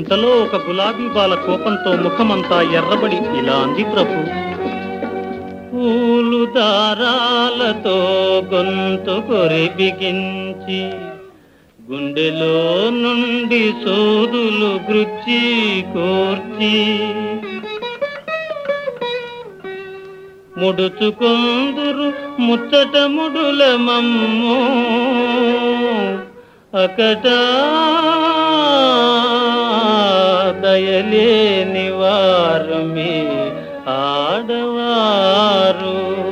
ఇంతలో ఒక గులాబీ బాల కోపంతో ముఖమంతా ఎర్రబడి ఇలా అంది ప్రభు పూలు దారాలతో గొంతు కొరి బిగించి గుండెలో నుండి సోదులు గృచ్చి కోర్చి ముడుచుకొందురు ముచ్చట ముడుల మమ్ము అకట దయలేని వారు మీ ఆడవారు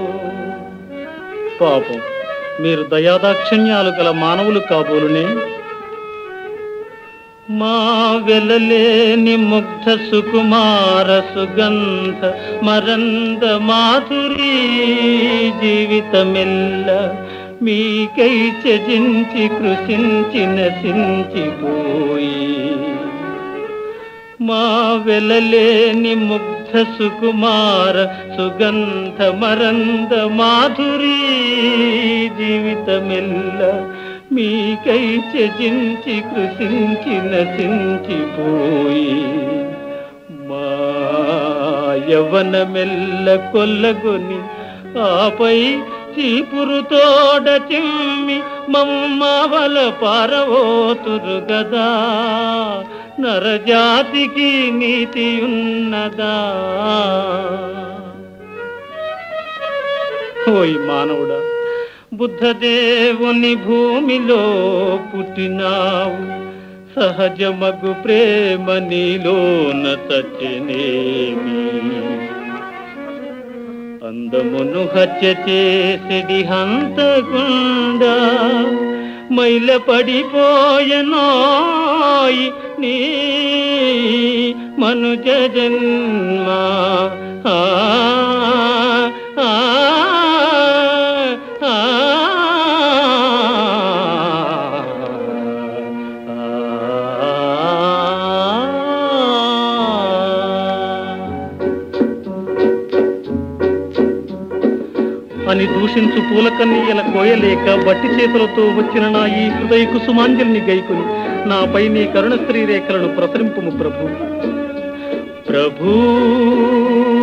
పాపం మీరు దయాదాక్షిణ్యాలు గల మానవులు కాబోలునే మా వెలలేని ముగ్ధ సుకుమార సుగంధ మరంద మాధురీ జీవితమెల్ల మీకై త్యజించి కృషించి నశించిపోయి మా వెలలేని ముగ్ధ సుకుమార సుగంధ మరంద మాధురీ జీవితమెల్ల మీకై త్యజించి కృషించి నశించిపోయి మా యవనమెల్ల కొల్లగొని ఆపై చీపురు తోడ చిమ్మి మమ్మవల పారవోతురు గదా నరజాతికి నీతి ఉన్నదా ఓయ్ మానవుడా బుద్ధదేవుని భూమిలో పుట్టినావు సహజమగు ప్రేమ నీలోన చచ్చినేమి అందమును హత్య చేసిడి హంతగుండా మైల పడిపోయనోయి నీ మనుజ జన్మ ఆ, ఆ, ఆ, అని దూషించు పూలకన్నీయల కోయలేక బట్టి చేతులతో వచ్చిన నా ఈ హృదయ కుసుమాంజలిని గైకుని నాపై నీ కరుణ స్త్రీ రేఖలను ప్రసరింపుము ప్రభు ప్రభూ